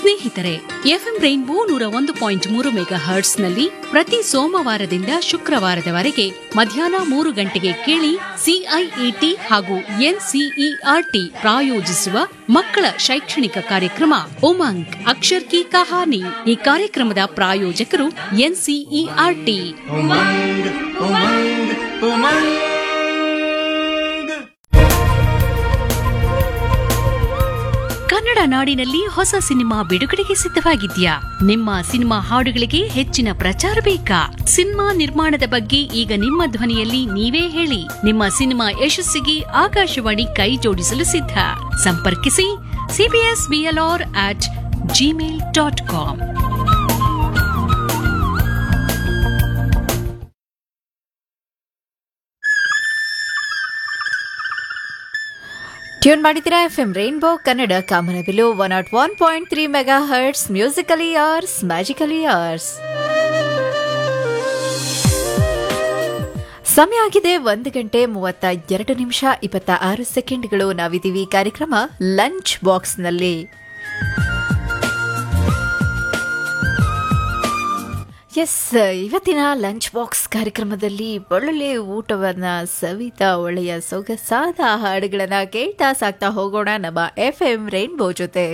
ಸ್ನೇಹಿತರೆ FM rainbow ನೂರ ಒಂದು ಪಾಯಿಂಟ್ ಮೂರು ಮೆಗಾ ಹರ್ಟ್ಸ್ನಲ್ಲಿ ಪ್ರತಿ ಸೋಮವಾರದಿಂದ ಶುಕ್ರವಾರದವರೆಗೆ ಮಧ್ಯಾಹ್ನ ಮೂರು ಗಂಟೆಗೆ ಕೇಳಿ ಸಿಐಇಟಿ ಹಾಗೂ ಎನ್ಸಿಇಆರ್ಟಿ ಪ್ರಾಯೋಜಿಸುವ ಮಕ್ಕಳ ಶೈಕ್ಷಣಿಕ ಕಾರ್ಯಕ್ರಮ ಉಮಂಗ್ ಅಕ್ಷರ್ ಕಿ ಕಹಾನಿ ಈ ಕಾರ್ಯಕ್ರಮದ ಪ್ರಾಯೋಜಕರು ಎನ್ಸಿಇಆರ್ಟಿ ಉಮಂಗ್ ಉಮಂಗ್ ಉಮಂಗ್ ಕನ್ನಡ ನಾಡಿನಲ್ಲಿ ಹೊಸ ಸಿನಿಮಾ ಬಿಡುಗಡೆಗೆ ಸಿದ್ಧವಾಗಿದ್ಯಾ ನಿಮ್ಮ ಸಿನಿಮಾ ಹಾಡುಗಳಿಗೆ ಹೆಚ್ಚಿನ ಪ್ರಚಾರ ಬೇಕಾ ಸಿನಿಮಾ ನಿರ್ಮಾಣದ ಬಗ್ಗೆ ಈಗ ನಿಮ್ಮ ಧ್ವನಿಯಲ್ಲಿ ನೀವೇ ಹೇಳಿ ನಿಮ್ಮ ಸಿನಿಮಾ ಯಶಸ್ಸಿಗೆ ಆಕಾಶವಾಣಿ ಕೈ ಜೋಡಿಸಲು ಸಿದ್ಧ ಸಂಪರ್ಕಿಸಿ CBS BLR at Gmail dot com tune ಮಾಡಿದ್ದೀರಾ ಎಫ್ ಎಂ ರೈನ್ಬೋ ಕನ್ನಡ ಕಾಮನಬಿಲು one nought one point three megahertz musically ours magically ours ಸಮಯ ಆಗಿದೆ ಒಂದು ಗಂಟೆ ಮೂವತ್ತ ಎರಡು ನಿಮಿಷ ಇಪ್ಪತ್ತ ಆರು ಸೆಕೆಂಡ್ಗಳು ನಾವಿದ್ದೀವಿ ಕಾರ್ಯಕ್ರಮ ಲಂಚ್ ಬಾಕ್ಸ್ನಲ್ಲಿ ಎಸ್ ಇವತ್ತಿನ ಲಂಚ್ ಬಾಕ್ಸ್ ಕಾರ್ಯಕ್ರಮದಲ್ಲಿ ಒಳ್ಳೊಳ್ಳೆ ಊಟವನ್ನ ಸವಿತಾ ಒಳ್ಳೆಯ ಸೊಗಸಾದ ಹಾಡುಗಳನ್ನ ಕೇಳ್ತಾ ಸಾಕ್ತಾ ಹೋಗೋಣ ನಮ್ಮ ಎಫ್ ಎಂ ರೈನ್ಬೋ ಜೊತೆ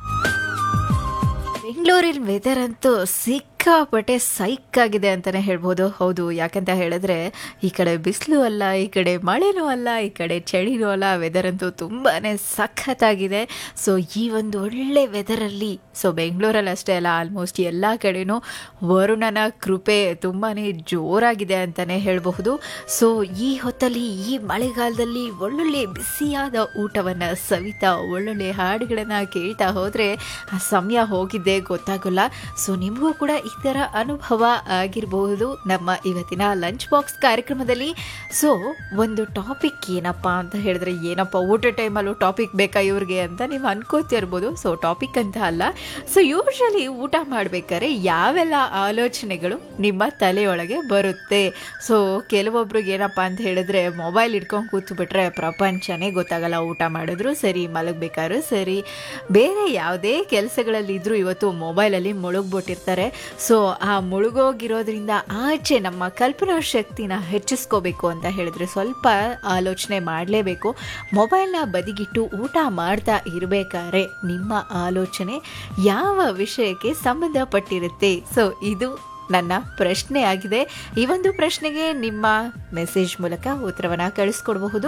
ಬೆಂಗಳೂರಿನ ವೆದರ್ ಅಂತೂ ಸಿಕ್ಕಾಪಟ್ಟೆ ಸೈಕ್ ಆಗಿದೆ ಅಂತಾನೆ ಹೇಳ್ಬೋದು ಹೌದು ಯಾಕಂತ ಹೇಳಿದ್ರೆ ಈ ಕಡೆ ಬಿಸಿಲು ಅಲ್ಲ ಈ ಕಡೆ ಮಳೆನೂ ಅಲ್ಲ ಈ ಕಡೆ ಚಳಿನೂ ಅಲ್ಲ ವೆದರ್ ಅಂತೂ ತುಂಬಾನೇ ಸಖತ್ತಾಗಿದೆ ಸೊ ಈ ಒಂದು ಒಳ್ಳೆ ವೆದರಲ್ಲಿ ಸೊ ಬೆಂಗಳೂರಲ್ಲಿ ಅಷ್ಟೇ ಅಲ್ಲ ಆಲ್ಮೋಸ್ಟ್ ಎಲ್ಲ ಕಡೆನೂ ವರುಣನ ಕೃಪೆ ತುಂಬಾ ಜೋರಾಗಿದೆ ಅಂತಲೇ ಹೇಳಬಹುದು ಸೊ ಈ ಹೊತ್ತಲ್ಲಿ ಈ ಮಳೆಗಾಲದಲ್ಲಿ ಒಳ್ಳೊಳ್ಳೆ ಬಿಸಿಯಾದ ಊಟವನ್ನು ಸವಿತಾ ಒಳ್ಳೊಳ್ಳೆ ಹಾಡುಗಳನ್ನು ಕೇಳ್ತಾ ಹೋದರೆ ಆ ಸಮಯ ಹೋಗಿದ್ದೇ ಗೊತ್ತಾಗಲ್ಲ ಸೊ ನಿಮಗೂ ಕೂಡ ಈ ಥರ ಅನುಭವ ಆಗಿರಬಹುದು ನಮ್ಮ ಇವತ್ತಿನ ಲಂಚ್ ಬಾಕ್ಸ್ ಕಾರ್ಯಕ್ರಮದಲ್ಲಿ ಸೊ ಒಂದು ಟಾಪಿಕ್ ಏನಪ್ಪ ಅಂತ ಹೇಳಿದ್ರೆ ಏನಪ್ಪ ಊಟ ಟೈಮಲ್ಲೂ ಟಾಪಿಕ್ ಬೇಕಾ ಇವ್ರಿಗೆ ಅಂತ ನೀವು ಅನ್ಕೋತಿರ್ಬೋದು ಸೊ ಟಾಪಿಕ್ ಅಂತ ಅಲ್ಲ ಸೊ ಯೂಶಲಿ ಊಟ ಮಾಡಬೇಕಾದ್ರೆ ಯಾವೆಲ್ಲ ಆಲೋಚನೆಗಳು ನಿಮ್ಮ ತಲೆಯೊಳಗೆ ಬರುತ್ತೆ ಸೊ ಕೆಲವೊಬ್ರಿಗೆ ಏನಪ್ಪ ಅಂತ ಹೇಳಿದ್ರೆ ಮೊಬೈಲ್ ಇಟ್ಕೊಂಡು ಕೂತ್ಬಿಟ್ರೆ ಪ್ರಪಂಚನೇ ಗೊತ್ತಾಗಲ್ಲ ಊಟ ಮಾಡಿದ್ರು ಸರಿ ಮಲಗಬೇಕಾದ್ರೂ ಸರಿ ಬೇರೆ ಯಾವುದೇ ಕೆಲಸಗಳಲ್ಲಿದ್ದರೂ ಇವತ್ತು ಮೊಬೈಲಲ್ಲಿ ಮುಳುಗ್ಬಿಟ್ಟಿರ್ತಾರೆ ಸೊ ಆ ಮುಳುಗೋಗಿರೋದ್ರಿಂದ ಆಚೆ ನಮ್ಮ ಕಲ್ಪನಾ ಶಕ್ತಿನ ಹೆಚ್ಚಿಸ್ಕೋಬೇಕು ಅಂತ ಹೇಳಿದ್ರೆ ಸ್ವಲ್ಪ ಆಲೋಚನೆ ಮಾಡಲೇಬೇಕು ಮೊಬೈಲ್ನ ಬದಿಗಿಟ್ಟು ಊಟ ಮಾಡ್ತಾ ಇರಬೇಕಾದ್ರೆ ನಿಮ್ಮ ಆಲೋಚನೆ ಯಾವ ವಿಷಯಕ್ಕೆ ಸಂಬಂಧಪಟ್ಟಿರುತ್ತೆ ಸೊ ಇದು ನನ್ನ ಪ್ರಶ್ನೆ ಆಗಿದೆ ಈ ಒಂದು ಪ್ರಶ್ನೆಗೆ ನಿಮ್ಮ ಮೆಸೇಜ್ ಮೂಲಕ ಉತ್ತರವನ್ನು ಕಳಿಸ್ಕೊಡ್ಬಹುದು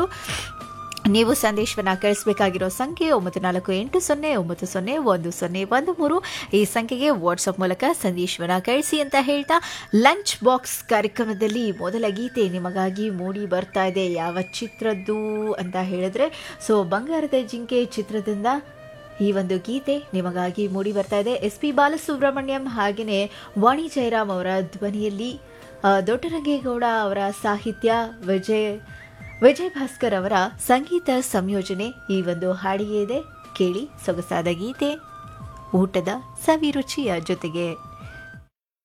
ನೀವು ಸಂದೇಶವನ್ನು ಕಳಿಸಬೇಕಾಗಿರೋ ಸಂಖ್ಯೆ ಒಂಬತ್ತು ನಾಲ್ಕು ಎಂಟು ಸೊನ್ನೆ ಒಂಬತ್ತು ಸೊನ್ನೆ ಒಂದು ಸೊನ್ನೆ ಒಂದು ಮೂರು ಈ ಸಂಖ್ಯೆಗೆ ವಾಟ್ಸಪ್ ಮೂಲಕ ಸಂದೇಶವನ್ನು ಕಳಿಸಿ ಅಂತ ಹೇಳ್ತಾ ಲಂಚ್ ಬಾಕ್ಸ್ ಕಾರ್ಯಕ್ರಮದಲ್ಲಿ ಮೊದಲ ಗೀತೆ ನಿಮಗಾಗಿ ಮೂಡಿ ಬರ್ತಾ ಇದೆ ಯಾವ ಚಿತ್ರದ್ದು ಅಂತ ಹೇಳಿದ್ರೆ ಸೊ ಬಂಗಾರದ ಜಿಂಕೆ ಚಿತ್ರದಿಂದ ಈ ಒಂದು ಗೀತೆ ನಿಮಗಾಗಿ ಮೂಡಿ ಬರ್ತಾ ಇದೆ ಎಸ್ ಪಿ ಬಾಲಸುಬ್ರಹ್ಮಣ್ಯಂ ಹಾಗೆಯೇ ವಾಣಿ ಜಯರಾಮ್ ಅವರ ಧ್ವನಿಯಲ್ಲಿ ಆ, ದೊಡ್ಡರಂಗೇಗೌಡ ಅವರ ಸಾಹಿತ್ಯ ವಿಜಯ್ ವಿಜಯ್ ಭಾಸ್ಕರ್ ಅವರ ಸಂಗೀತ ಸಂಯೋಜನೆ ಈ ಒಂದು ಹಾಡಿಗೆ ಇದೆ ಕೇಳಿ ಸೊಗಸಾದ ಗೀತೆ ಊಟದ ಸವಿರುಚಿಯ ಜೊತೆಗೆ